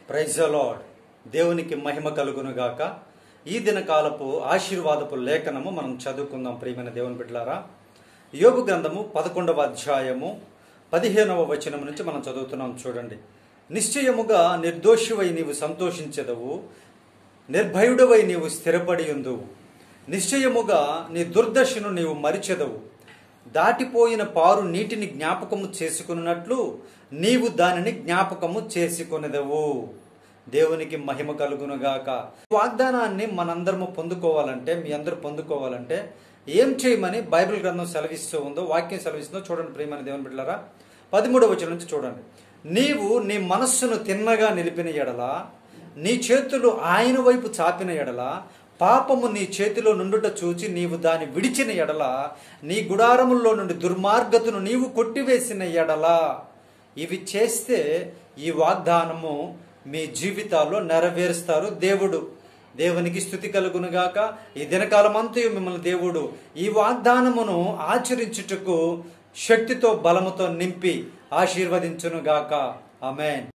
praise lord దేవునికి మహిమ కలుగునుగాక ఈ దినకాలపు ఆశీర్వాదపు లేఖనము మనం చదువుకుందాం ప్రియమైన దేవుని బిడ్డలారా యోగు గ్రంథము పదకొండవ అధ్యాయము పదిహేనవ వచనం నుంచి మనం చదువుతున్నాం చూడండి నిశ్చయముగా నిర్దోషివై నీవు సంతోషించెదవు నిర్భయుడవై నీవు స్థిరపడి ఉందువు నిశ్చయముగా నీ దుర్దశను నీవు మరిచెదవు దాటిపోయిన పారు నీటిని జ్ఞాపకము చేసుకున్నట్లు నీవు దానిని జ్ఞాపకము చేసుకునేదవు దేవునికి మహిమ కలుగునుగాక వాగ్దానాన్ని మనందరము పొందుకోవాలంటే మీ అందరూ పొందుకోవాలంటే ఏం చేయమని బైబిల్ గ్రంథం సెలవిస్తూ ఉందో వాక్యం సెలవిస్తుందో చూడండి ప్రియమైన దేవుని బిడ్డలారా పదమూడవ వచనం నుంచి చూడండి నీవు నీ మనస్సును తిన్నగా నిలిపిన ఎడల నీ చేతులు ఆయన వైపు చాపిన ఎడల పాపము నీ చేతిలో నుండుట చూచి నీవు దాన్ని విడిచిన ఎడల నీ గుడారముల్లో నుండి దుర్మార్గతను నీవు కొట్టివేసిన ఎడల ఇవి చేస్తే ఈ వాగ్దానము మీ జీవితాల్లో నెరవేరుస్తారు దేవుడు దేవునికి స్థుతి కలుగునుగాక ఈ దినకాలమంతయు మిమ్మల్ని దేవుడు ఈ వాగ్దానమును ఆచరించుటకు శక్తితో బలముతో నింపి ఆశీర్వదించునుగాక ఆమెన్